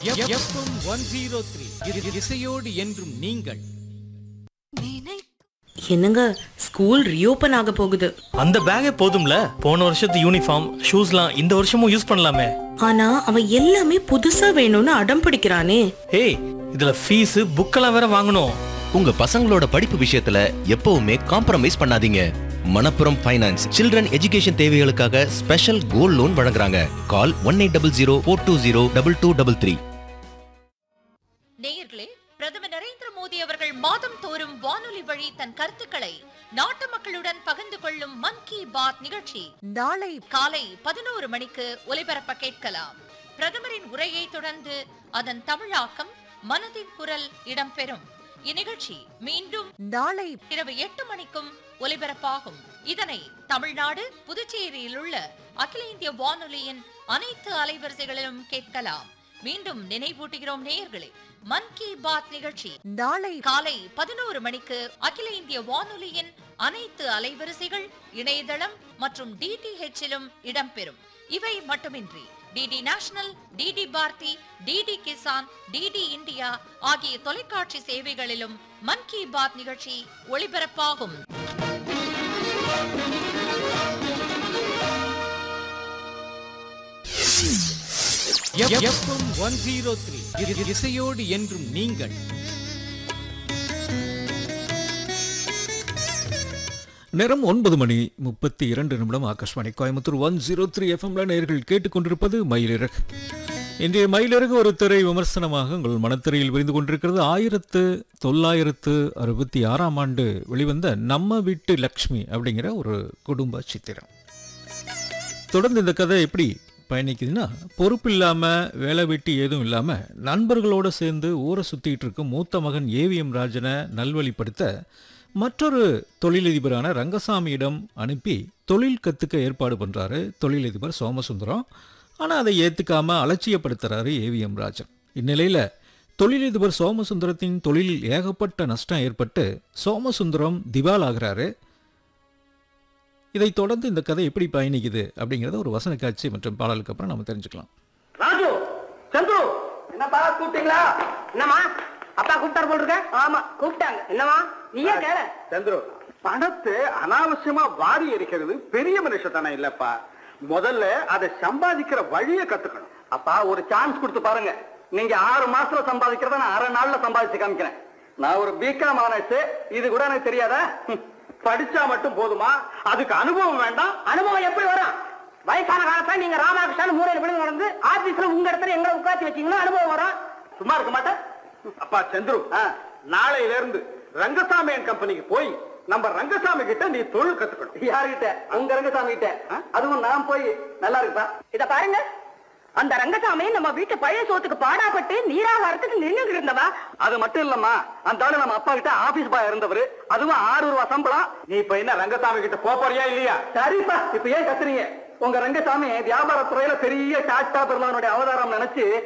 FM one zero three இசையோடு என்றும் நீங்கள் என்னங்க ஸ்கூல் ரீஓபன் ஆக போகுது அந்த பேக்கே போதும்ல போன வருஷத்து யூனிஃபார்ம் ஷூஸ்லாம் இந்த வருஷமும் யூஸ் பண்ணலாமே ஆனா அவன் எல்லாமே புதுசா வேணும்னு அடம் பிடிக்கிறானே ஏய் இதுல ஃபீஸ் புக்கெல்லாம் வேற வாங்கணும் உங்க பசங்களோட படிப்பு விஷயத்துல எப்பவுமே காம்ப்ரமைஸ் பண்ணாதீங்க மணப்புரம் ஃபைனான்ஸ் சில்ட்ரன் எஜுகேஷன் தேவைகளுக்காக ஸ்பெஷல் கோல்ட் லோன் வழங்குறாங்க call one eight double zero four two zero double two double three நேயர்களே பிரதமர் நரேந்திர மோடி அவர்கள் மாதம் தோறும் வானொலி வழி தன் கருத்துக்களை நாட்டு மக்களுடன் பகிர்ந்து கொள்ளும் மன் கி பாத் நிகழ்ச்சி நாளை காலை பதினோரு மணிக்கு ஒலிபரப்ப கேட்கலாம் பிரதமரின் உரையை தொடர்ந்து அதன் தமிழாக்கம் மனதின் குரல் இடம்பெறும் இந்நிகழ்ச்சி மீண்டும் நாளை இரவு எட்டு மணிக்கும் ஒலிபரப்பாகும் இதனை தமிழ்நாடு புதுச்சேரியில் உள்ள அகில இந்திய வானொலியின் அனைத்து அலைவரிசைகளிலும் கேட்கலாம் மீண்டும் நினைவூட்டுகிறோம் நேயர்களே மன் கி பாத் நிகழ்ச்சி நாளை காலை பதினோரு மணிக்கு அகில இந்திய வானொலியின் அனைத்து அலைவரிசைகள் இணையதளம் மற்றும் டிடிஹெச்சிலும் இடம்பெறும் இவை மட்டுமின்றி DD national DD Bharati DD Kisan DD India ஆகிய தொலைக்காட்சி சேவைகளிலும் மன் கி பாத் நிகழ்ச்சி ஒளிபரப்பாகும் எஃப்எம் ஒன் ஜீரோ த்ரீ இசையோடு என்றும் நீங்கள் நேரம் ஒன்பது மணி முப்பத்தி இரண்டு நிமிடம் Akashvani Coimbatore one zero three எஃப்எம்ல நேர்கள் கேட்டுக்கொண்டிருப்பது மயிலிறகு இன்றைய மயிலிறகு ஒரு திரை விமர்சனமாக உங்கள் மனத்திரையில் விரிந்து கொண்டிருக்கிறது ஆயிரத்து தொள்ளாயிரத்து அறுபத்தி ஆறாம் ஆண்டு வெளிவந்த நம்ம வீட்டு லக்ஷ்மி அப்படிங்கிற ஒரு குடும்ப சித்திரம் தொடர்ந்து இந்த கதை எப்படி பயணிக்குதுன்னா பொறுப்பு இல்லாமல் வேலை வெட்டி ஏதும் இல்லாமல் நண்பர்களோடு சேர்ந்து ஊரை சுற்றிட்டு இருக்கும் மூத்த மகன் ஏவிஎம் ராஜனை நல்வழிப்படுத்த மற்றொரு தொழிலதிபரான ரங்கசாமியிடம் அனுப்பி தொழில் கற்றுக்க ஏற்பாடு பண்ணுறாரு தொழிலதிபர் சோமசுந்தரம் ஆனால் அதை ஏற்றுக்காம அலட்சியப்படுத்துறாரு ஏவிஎம் ராஜன் இந்நிலையில் தொழிலதிபர் சோமசுந்தரத்தின் தொழிலில் ஏகப்பட்ட நஷ்டம் ஏற்பட்டு சோமசுந்தரம் திவால் ஆகிறாரு இதைத் தொடர்ந்து இந்த கதை எப்படி பயணிக்குது அப்படிங்கிறத ஒரு வசன காட்சி மற்றும் பாடலுக்கு அப்புறம் நம்ம தெரிஞ்சுக்கலாம் ராஜு சந்துரு என்னப்பா கூப்பிட்டீங்களா என்னம்மா அப்பா கூப்பிட்டாரு போல் இருக்க ஆமா கூப்பிட்டாங்க என்னம்மா நீயே கேள சந்துரு பணத்தை அனாவசியமா வாரி எரிக்கிறது பெரிய மனுஷத்தனம் இல்லப்பா முதல்ல அதை சம்பாதிக்கிற வழியை கத்துக்கணும் அப்பா ஒரு சான்ஸ் கொடுத்து பாருங்க நீங்க ஆறு மாசத்துல சம்பாதிக்கிறத நான் அரை நாள்ல சம்பாதிச்சு காமிக்கிறேன் நான் ஒரு பிகாம் ஆனச்சு இது கூட எனக்கு தெரியாதா ஹம். படிச்சா மட்டும் போதுமா அதுக்கு அனுபவம் வேண்டாம் அனுபவம் எப்படி வரும் வயசான காலத்துல நீங்க ராமகிருஷ்ணன் மூலையில விழுந்து நடந்து ஆபீஸ்ல உங்க இடத்துல எங்களை உட்காந்து வச்சீங்கன்னா அனுபவம் வரும் சும்மா இருக்க மாட்டேன் அப்பா சந்துரு நாளையில இருந்து ரங்கசாமி அண்ட் கம்பெனிக்கு போய் நம்ம ரங்கசாமி கிட்ட நீ தொழில் கத்துக்கணும் யாருகிட்ட உங்க ரங்கசாமி கிட்ட அதுவும் நான் போய் நல்லா இருக்குப்பா இத பாருங்க அந்த ரங்கசாமி நம்ம வீட்டு பழைய சோத்துக்கு பாடாப்பட்டு நீரா வரத்துக்கு நின்னுட்டு இருந்தவா அது மட்டும் இல்லம்மா அந்த ஆளு நம்ம அப்பா கிட்ட ஆபீஸ் பாய் இருந்தவரு அதுவும் ஆறு ரூபா சம்பளம் நீ இப்ப என்ன ரங்கசாமி கிட்ட போப் போறியா இல்லையா சரிப்பா இப்ப ஏன் கத்துறீங்க உங்க ரங்கசாமி வியாபார துறையில பெரிய டாட்டா பிர்லானுடைய அவதாரம் நினைச்சு